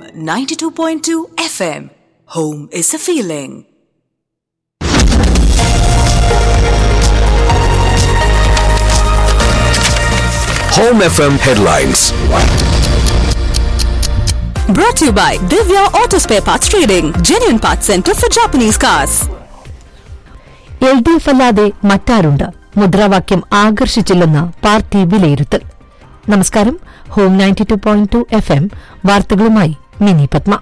92.2 FM. Home is a feeling. Home FM headlines. Brought to you by Divya Auto Spare Parts Trading, genuine parts center for Japanese cars. L D F അല്ലാതെ മറ്റാരുണ്ട് മുദ്രാവാക്യം ആകർഷിച്ചില്ലെന്ന് party വിലയിരുത്തൽ നമസ്കാരം home ninety two point two F M വാർത്തകളുമായി Mini Padma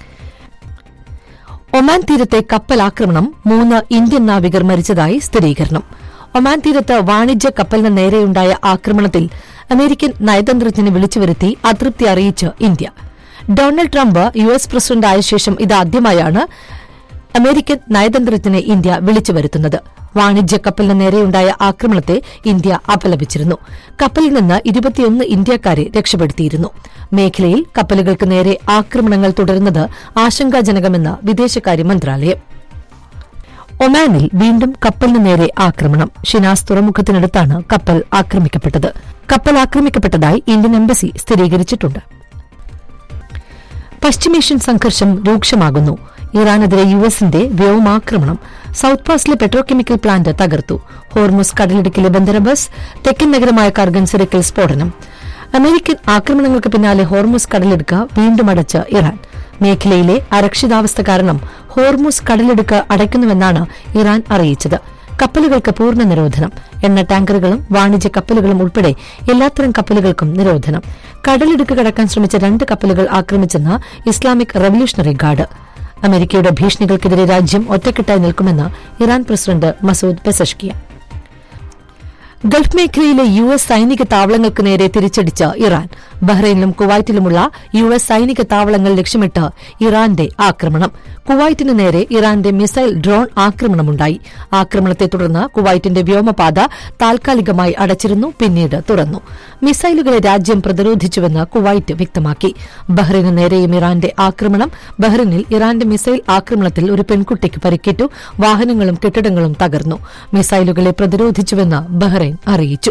Oman തീരത്തെ കപ്പൽ ആക്രമണം മൂന്ന് ഇന്ത്യൻ നാവികർ മരിച്ചതായി സ്ഥിരീകരണം ഒമാൻ തീരത്ത് വാണിജ്യ കപ്പലിന് നേരെയുണ്ടായ ആക്രമണത്തിൽ അമേരിക്കൻ നയതന്ത്രജ്ഞനെ വിളിച്ചുവരുത്തി അതൃപ്തി അറിയിച്ച് India Donald Trump U S പ്രസിഡന്റായ ശേഷം ഇതാദ്യമായാണ് അമേരിക്കൻ നയതന്ത്രജ്ഞനെ ഇന്ത്യ വിളിച്ചു വരുത്തുന്നത് വാണിജ്യ കപ്പലിന് നേരെയുണ്ടായ ആക്രമണത്തെ ഇന്ത്യ അപലപിച്ചിരുന്നു കപ്പലിൽ നിന്ന് ഇരുപത്തിയൊന്ന് ഇന്ത്യക്കാരെ രക്ഷപ്പെടുത്തിയിരുന്നു മേഖലയിൽ കപ്പലുകൾക്ക് നേരെ ആക്രമണങ്ങൾ തുടരുന്നത് ആശങ്കാജനകമെന്ന് വിദേശകാര്യ മന്ത്രാലയം ഒമാനിൽ വീണ്ടും കപ്പലിന് നേരെ ആക്രമണം ഷിനാസ് തുറമുഖത്തിനടുത്താണ് കപ്പൽ ആക്രമിക്കപ്പെട്ടത് കപ്പൽ ആക്രമിക്കപ്പെട്ടതായി ഇന്ത്യൻ എംബസി സ്ഥിരീകരിച്ചിട്ടുണ്ട് പശ്ചിമേഷ്യൻ സംഘർഷം രൂക്ഷമാകുന്നു ഇറാനെതിരെ യു എസിന്റെ വ്യോമാക്രമണം സൌത്ത് പാസിലെ പെട്രോകെമിക്കൽ പ്ലാന്റ് തകർത്തു ഹോർമുസ് കടലിടുക്കിലെ ബന്ദര ബസ് തെക്കൻ നഗരമായ കർഗൻസിരക്കിൽ സ്ഫോടനം അമേരിക്കൻ ആക്രമണങ്ങൾക്ക് പിന്നാലെ ഹോർമുസ് കടലിടുക്ക് വീണ്ടും അടച്ച് ഇറാൻ മേഖലയിലെ അരക്ഷിതാവസ്ഥ കാരണം ഹോർമുസ് കടലിടുക്ക് അടയ്ക്കുന്നുവെന്നാണ് ഇറാൻ അറിയിച്ചത് കപ്പലുകൾക്ക് പൂർണ്ണ നിരോധനം എണ്ണ ടാങ്കറുകളും വാണിജ്യ കപ്പലുകളും ഉൾപ്പെടെ എല്ലാത്തരം കപ്പലുകൾക്കും നിരോധനം കടലിടുക്ക് കടക്കാൻ ശ്രമിച്ച രണ്ട് കപ്പലുകൾ ആക്രമിച്ചെന്ന് ഇസ്ലാമിക് റവല്യൂഷണറി ഗാർഡ് അമേരിക്കയുടെ ഭീഷണികൾക്കെതിരെ രാജ്യം ഒറ്റക്കെട്ടായി നിൽക്കുമെന്ന് Iran president Masoud Pezeshkian Gulf മേഖലയിലെ യു എസ് സൈനിക താവളങ്ങൾക്ക് നേരെ തിരിച്ചടിച്ച ഇറാൻ ബഹ്റൈനിലും കുവൈറ്റിലുമുള്ള യു എസ് സൈനിക താവളങ്ങൾ ലക്ഷ്യമിട്ട് ഇറാന്റെ ആക്രമണം കുവൈറ്റിന് നേരെ ഇറാന്റെ മിസൈൽ ഡ്രോൺ ആക്രമണമുണ്ടായി ആക്രമണത്തെ തുടർന്ന് കുവൈറ്റിന്റെ വ്യോമപാത താൽക്കാലികമായി അടച്ചിരുന്നു പിന്നീട് തുറന്നു മിസൈലുകളെ രാജ്യം പ്രതിരോധിച്ചുവെന്ന് കുവൈറ്റ് വ്യക്തമാക്കി ബഹ്റൈന് നേരെയും ഇറാന്റെ ആക്രമണം ബഹ്റൈനിൽ ഇറാന്റെ മിസൈൽ ആക്രമണത്തിൽ ഒരു പെൺകുട്ടിക്ക് പരിക്കേറ്റു വാഹനങ്ങളും കെട്ടിടങ്ങളും തകർന്നു മിസൈലുകളെ പ്രതിരോധിച്ചുവെന്ന് ബഹ്റൈൻ അറിയിച്ചു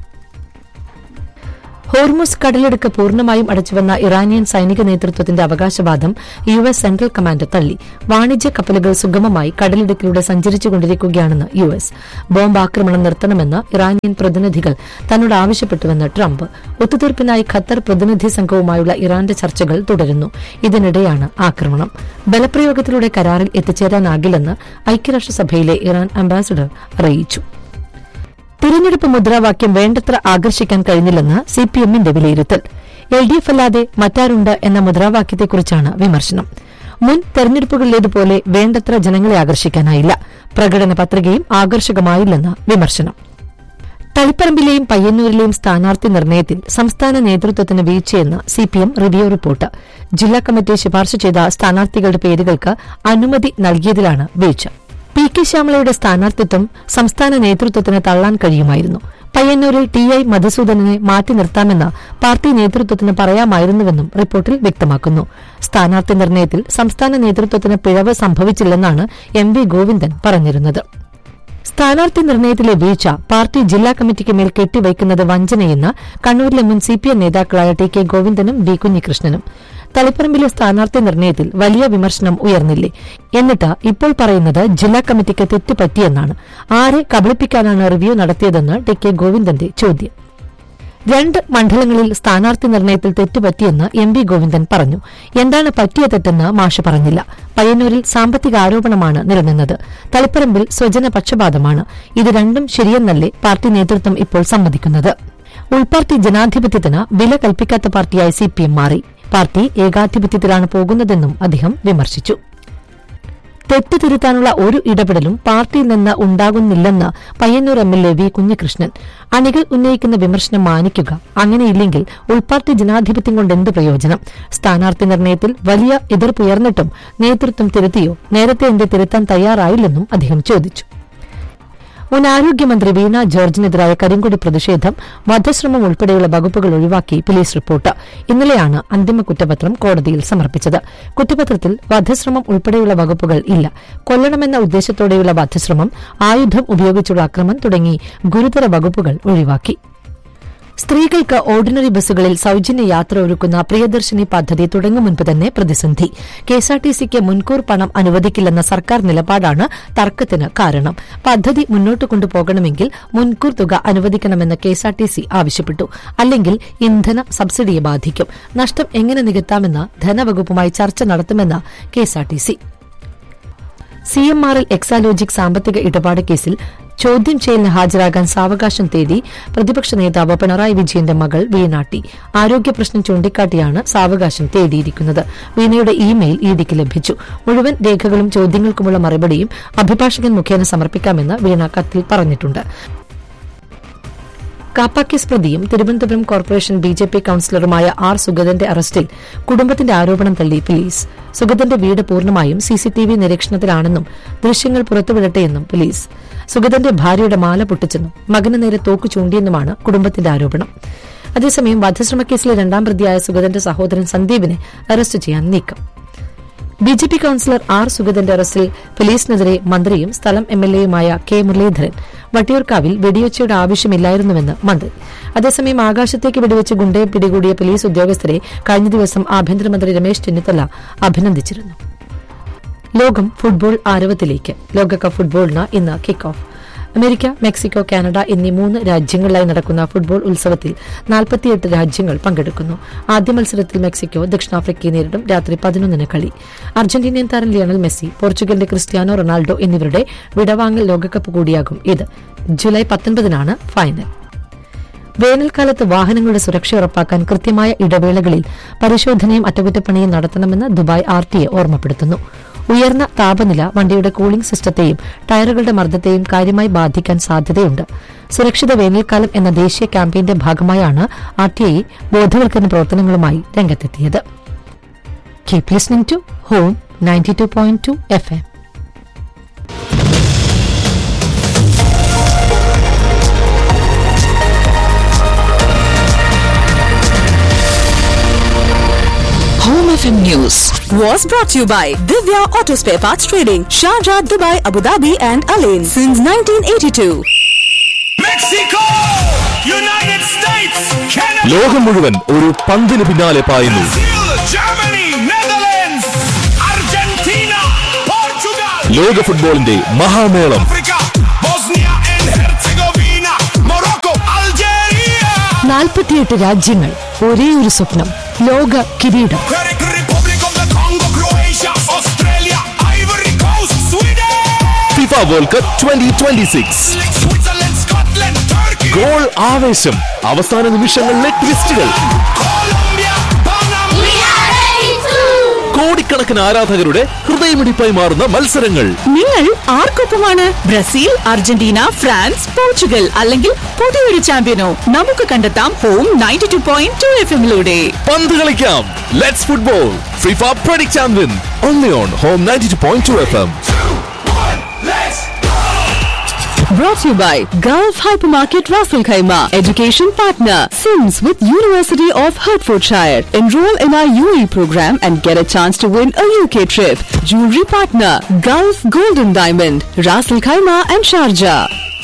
ഹോർമുസ് കടലെടുക്ക് പൂർണ്ണമായും അടച്ചുവന്ന ഇറാനിയൻ സൈനിക നേതൃത്വത്തിന്റെ അവകാശവാദം യു എസ് സെൻട്രൽ കമാൻഡ് തള്ളി വാണിജ്യ കപ്പലുകൾ സുഗമമായി കടലിടുക്കിലൂടെ സഞ്ചരിച്ചുകൊണ്ടിരിക്കുകയാണെന്ന് യു എസ് ബോംബ് ആക്രമണം നിർത്തണമെന്ന് ഇറാനിയൻ പ്രതിനിധികൾ തന്നോട് ആവശ്യപ്പെട്ടുവെന്ന് ട്രംപ് ഒത്തുതീർപ്പിനായി ഖത്തർ പ്രതിനിധി സംഘവുമായുള്ള ഇറാന്റെ ചർച്ചകൾ തുടരുന്നു ഇതിനിടെയാണ് ആക്രമണം ബലപ്രയോഗത്തിലൂടെ കരാറിൽ എത്തിച്ചേരാനാകില്ലെന്ന് ഐക്യരാഷ്ട്രസഭയിലെ ഇറാൻ അംബാസിഡർ അറിയിച്ചു തിരഞ്ഞെടുപ്പ് മുദ്രാവാക്യം വേണ്ടത്ര ആകർഷിക്കാൻ കഴിഞ്ഞില്ലെന്ന് സിപിഎമ്മിന്റെ വിലയിരുത്തൽ എൽ ഡി എഫ് അല്ലാതെ മറ്റാരുണ്ട് എന്ന മുദ്രാവാക്യത്തെക്കുറിച്ചാണ് വിമർശനം മുൻ തെരഞ്ഞെടുപ്പുകളിലേതുപോലെ വേണ്ടത്ര ജനങ്ങളെ ആകർഷിക്കാനായില്ല പ്രകടന പത്രികയും ആകർഷകമായില്ലെന്ന് വിമർശനം തളിപ്പറമ്പിലെയും പയ്യന്നൂരിലെയും സ്ഥാനാർത്ഥി നിർണയത്തിൽ സംസ്ഥാന നേതൃത്വത്തിന് വീഴ്ചയെന്ന് സിപിഎം റിവ്യൂ റിപ്പോർട്ട് ജില്ലാ കമ്മിറ്റി ശുപാർശ ചെയ്ത സ്ഥാനാർത്ഥികളുടെ പേരുകൾക്ക് അനുമതി നൽകിയതിലാണ് വീഴ്ച പി കെ ശ്യാമളയുടെ സ്ഥാനാർത്ഥിത്വം സംസ്ഥാന നേതൃത്വത്തിന് തള്ളാൻ കഴിയുമായിരുന്നു പയ്യന്നൂരിൽ ടി ഐ മധുസൂദനനെ മാറ്റി നിർത്താമെന്ന് പാർട്ടി നേതൃത്വത്തിന് പറയാമായിരുന്നുവെന്നും റിപ്പോർട്ടിൽ വ്യക്തമാക്കുന്നു സ്ഥാനാർത്ഥി നിർണയത്തിൽ സംസ്ഥാന നേതൃത്വത്തിന് പിഴവ് സംഭവിച്ചില്ലെന്നാണ് എം വി ഗോവിന്ദൻ പറഞ്ഞിരുന്നത് സ്ഥാനാർത്ഥി നിർണയത്തിലെ വീഴ്ച പാർട്ടി ജില്ലാ കമ്മിറ്റിക്ക് മേൽ കെട്ടിവയ്ക്കുന്നത് വഞ്ചനയെന്ന് കണ്ണൂരിലെ മുൻ സിപിഎം നേതാക്കളായ ടി കെ ഗോവിന്ദനും വി കുഞ്ഞികൃഷ്ണനും തളിപ്പറമ്പിലെ സ്ഥാനാർത്ഥി നിർണയത്തിൽ വലിയ വിമർശനം ഉയർന്നില്ലേ എന്നിട്ട് ഇപ്പോൾ പറയുന്നത് ജില്ലാ കമ്മിറ്റിക്ക് തെറ്റുപറ്റിയെന്നാണ് ആരെ കബളിപ്പിക്കാനാണ് റിവ്യൂ നടത്തിയതെന്ന് ടി കെ ഗോവിന്ദന്റെ ചോദ്യം രണ്ട് മണ്ഡലങ്ങളിൽ സ്ഥാനാർത്ഥി നിർണയത്തിൽ തെറ്റുപറ്റിയെന്ന് എം വി ഗോവിന്ദൻ പറഞ്ഞു എന്താണ് പറ്റിയ തെറ്റെന്ന് മാഷ് പറഞ്ഞില്ല പയ്യന്നൂരിൽ സാമ്പത്തിക ആരോപണമാണ് നിലനിന്നത് തളിപ്പറമ്പിൽ സ്വജന പക്ഷപാതമാണ് ഇത് രണ്ടും ശരിയെന്നല്ലേ പാർട്ടി നേതൃത്വം ഇപ്പോൾ സമ്മതിക്കുന്നത് ഉൾപാർട്ടി ജനാധിപത്യത്തിന് വില കൽപ്പിക്കാത്ത പാർട്ടിയായി സിപിഎം മാറി പാർട്ടി ഏകാധിപത്യത്തിലാണ് പോകുന്നതെന്നും അദ്ദേഹം വിമർശിച്ചു തെറ്റ് തിരുത്താനുള്ള ഒരു ഇടപെടലും പാർട്ടിയിൽ നിന്ന് ഉണ്ടാകുന്നില്ലെന്ന് Payyanur M L A V Kunhikrishnan അണികൾ ഉന്നയിക്കുന്ന വിമർശനം മാനിക്കുക അങ്ങനെയില്ലെങ്കിൽ ഉൾപാർട്ടി ജനാധിപത്യം കൊണ്ട് എന്ത് പ്രയോജനം സ്ഥാനാർത്ഥി നിർണയത്തിൽ വലിയ എതിർപ്പുയർന്നിട്ടും നേതൃത്വം തിരുത്തിയോ നേരത്തെ എന്റെ തിരുത്താൻ തയ്യാറായില്ലെന്നും അദ്ദേഹം ചോദിച്ചു മുൻ ആരോഗ്യമന്ത്രി വീണ ജോർജിനെതിരായ കരിങ്കൊടി പ്രതിഷേധം വധശ്രമം ഉൾപ്പെടെയുള്ള വകുപ്പുകൾ ഒഴിവാക്കി പോലീസ് റിപ്പോർട്ട് ഇന്നലെയാണ് അന്തിമ കുറ്റപത്രം കോടതിയിൽ സമർപ്പിച്ചത് കുറ്റപത്രത്തിൽ വധശ്രമം ഉൾപ്പെടെയുള്ള വകുപ്പുകൾ ഇല്ല കൊല്ലണമെന്ന ഉദ്ദേശത്തോടെയുള്ള വധശ്രമം ആയുധം ഉപയോഗിച്ചുള്ള അക്രമം തുടങ്ങി ഗുരുതര വകുപ്പുകൾ ഒഴിവാക്കി സ്ത്രീകൾക്ക് ഓർഡിനറി ബസ്സുകളിൽ സൌജന്യ യാത്ര ഒരുക്കുന്ന പ്രിയദർശിനി പദ്ധതി തുടങ്ങും മുൻപ് തന്നെ പ്രതിസന്ധി കെഎസ്ആർടിസിക്ക് മുൻകൂർ പണം അനുവദിക്കില്ലെന്ന സർക്കാർ നിലപാടാണ് തർക്കത്തിന് കാരണം പദ്ധതി മുന്നോട്ട് കൊണ്ടുപോകണമെങ്കിൽ മുൻകൂർ തുക അനുവദിക്കണമെന്ന് കെഎസ്ആർടിസി ആവശ്യപ്പെട്ടു അല്ലെങ്കിൽ ഇന്ധന സബ്സിഡിയെ ബാധിക്കും നഷ്ടം എങ്ങനെ നികത്താമെന്ന് ധനവകുപ്പുമായി ചർച്ച നടത്തുമെന്ന് KSRTC C M R L Exalogic സാമ്പത്തിക ഇടപാട് കേസിൽ ചോദ്യം ചെയ്യലിന് ഹാജരാകാൻ സാവകാശം തേടി പ്രതിപക്ഷ നേതാവ് പിണറായി വിജയന്റെ മകൾ വീണാട്ടി ആരോഗ്യ പ്രശ്നം ചൂണ്ടിക്കാട്ടിയാണ് സാവകാശം തേടിയിരിക്കുന്നത് വീണയുടെ ഇമെയിൽ ഇഡിക്ക് ലഭിച്ചു മുഴുവൻ രേഖകളും ചോദ്യങ്ങൾക്കുമുള്ള മറുപടിയും അഭിഭാഷകൻ മുഖേന സമർപ്പിക്കാമെന്ന് വീണ കത്തിൽ പറഞ്ഞിട്ടുണ്ട് കാപ്പാക്കേസ് പ്രതിയും Thiruvananthapuram corporation B J P കൌൺസിലറുമായ ആർ സുഗതന്റെ അറസ്റ്റിൽ കുടുംബത്തിന്റെ ആരോപണം തള്ളി പോലീസ് സുഗതന്റെ വീട് പൂർണ്ണമായും സിസിടിവി നിരീക്ഷണത്തിലാണെന്നും ദൃശ്യങ്ങൾ പുറത്തുവിടട്ടെയെന്നും പോലീസ് സുഗതന്റെ ഭാര്യയുടെ മാല പൊട്ടിച്ചെന്നും മകന് നേരെ തോക്ക് ചൂണ്ടിയെന്നുമാണ് കുടുംബത്തിന്റെ ആരോപണം അതേസമയം വധശ്രമക്കേസിലെ രണ്ടാം പ്രതിയായ സുഗതന്റെ സഹോദരൻ സന്ദീപിനെ അറസ്റ്റ് ചെയ്യാൻ നീക്കം B J P councillor R സുഗതന്റെ അറസ്റ്റിൽ പോലീസിനെതിരെ മന്ത്രിയും സ്ഥലം എം എൽ എയുമായ കെ മുരളീധരൻ വട്ടിയൂർക്കാവിൽ വെടിയൊച്ചയുടെ ആവശ്യമില്ലായിരുന്നുവെന്ന് മന്ത്രി അതേസമയം ആകാശത്തേക്ക് വെടിവെച്ച് ഗുണ്ടയെ പിടികൂടിയ പോലീസ് ഉദ്യോഗസ്ഥരെ കഴിഞ്ഞ ദിവസം ആഭ്യന്തരമന്ത്രി രമേശ് ചെന്നിത്തല അഭിനന്ദിച്ചിരുന്നു ലോകം ഫുട്ബോൾ ആരവത്തിലേക്ക് ലോകകപ്പ് ഫുട്ബോളിന് ഇന്ന് kick off America Mexico Canada എന്നീ മൂന്ന് രാജ്യങ്ങളിലായി നടക്കുന്ന ഫുട്ബോൾ ഉത്സവത്തിൽ നാൽപ്പത്തിയെട്ട് രാജ്യങ്ങൾ പങ്കെടുക്കുന്നു ആദ്യ മത്സരത്തിൽ മെക്സിക്കോ ദക്ഷിണാഫ്രിക്കയെ നേരിടും രാത്രി പതിനൊന്നിന് കളി അർജന്റീനിയൻ താരം ലിയണൽ മെസ്സി പോർച്ചുഗലിന്റെ ക്രിസ്ത്യാനോ റൊണാൾഡോ എന്നിവരുടെ വിടവാങ്ങൽ ലോകകപ്പ് കൂടിയാകും ഇത് ജൂലൈ പത്തൊൻപതിനാണ് ഫൈനൽ വേനൽക്കാലത്ത് വാഹനങ്ങളുടെ സുരക്ഷ ഉറപ്പാക്കാൻ കൃത്യമായ ഇടവേളകളിൽ പരിശോധനയും അറ്റകുറ്റപ്പണിയും നടത്തണമെന്ന് ദുബായ് ആർ ടി എ ഓർമ്മപ്പെടുത്തുന്നു ഉയർന്ന താപനില വണ്ടിയുടെ കൂളിംഗ് സിസ്റ്റത്തെയും ടയറുകളുടെ മർദ്ദത്തെയും കാര്യമായി ബാധിക്കാൻ സാധ്യതയുണ്ട് സുരക്ഷിത വേനൽക്കാലം എന്ന ദേശീയ ക്യാമ്പയിന്റെ ഭാഗമായാണ് ആർ ടി ഐ ബോധവൽക്കരണ പ്രവർത്തനങ്ങളുമായി രംഗത്തെത്തിയത് keep listening to home ninety two point two F M Home FM News was brought to you by Divya Auto Spare Parts Trading, Sharjah, Dubai, Abu Dhabi, and Alain since 1982. Mexico! United States, Canada, ലോകം മുഴുവൻ ഒരു പന്തിന് പിന്നാലെ പായുന്നു Brazil, Germany, Netherlands, Argentina, Portugal, ലോക ഫുട്ബോളിന്റെ മഹാമേളം Africa, Bosnia and Herzegovina, Morocco, Algeria, നാൽപ്പത്തിയെട്ട് രാജ്യങ്ങൾ ഒരേ ഒരു സ്വപ്നം ലോക കിരീടം Republic of the Congo, Croatia, Australia, Ivory Coast, Sweden, FIFA world cup twenty twenty six Switzerland, Scotland, Turkey, goal ആവേശം അവസാന നിമിഷങ്ങളിലെ ട്വിസ്റ്റുകൾ Colombia, Panama, കോടിക്കണക്കിന് ആരാധകരുടെ ഹൃദയമിടിപ്പായി മാറുന്ന മത്സരങ്ങൾ നിങ്ങൾ ആർക്കൊപ്പമാണ് ബ്രസീൽ അർജന്റീന ഫ്രാൻസ് പോർച്ചുഗൽ അല്ലെങ്കിൽ പുതിയൊരു ചാമ്പ്യനോ നമുക്ക് കണ്ടെത്താം home ninety two point two F എമ്മിലൂടെ പന്ത് കളിക്കാം let's football FIFA predict champion only on home ninety two point two F M let's Brought to you by Gulf Hypermarket Raffle Khaima, education partner, Sims with University of Hertfordshire. Enroll in our UE program and get a chance to win a UK trip. Jewelry partner, Gulf Golden Diamond, Raffle Khaima and Sharjah.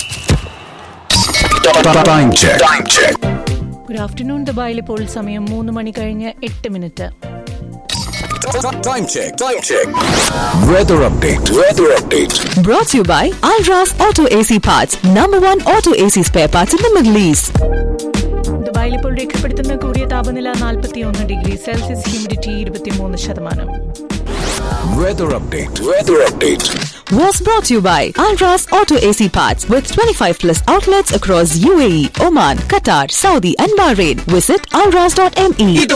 Time check. Time check. Good afternoon ദുബായിൽ ഇപ്പോൾ സമയം മൂന്ന് മണി കഴിഞ്ഞ് എട്ട് minute Time check. Time check. Weather update. Weather update. Brought to you by Alras Auto AC Parts, number one auto AC spare parts in the Middle East. ദുബായിൽ ഇപ്പോൾ രേഖപ്പെടുത്തുന്ന കൂടിയ താപനില നാൽപ്പത്തി ഒന്ന് ഡിഗ്രി സെൽഷ്യസ് ഹ്യൂമിഡിറ്റി ഇരുപത്തിമൂന്ന് ശതമാനം Weather update. Weather update. was brought to you by Alras Auto AC Parts with 25 plus outlets across UAE, Oman, Qatar, Saudi and Bahrain. Visit alras.me.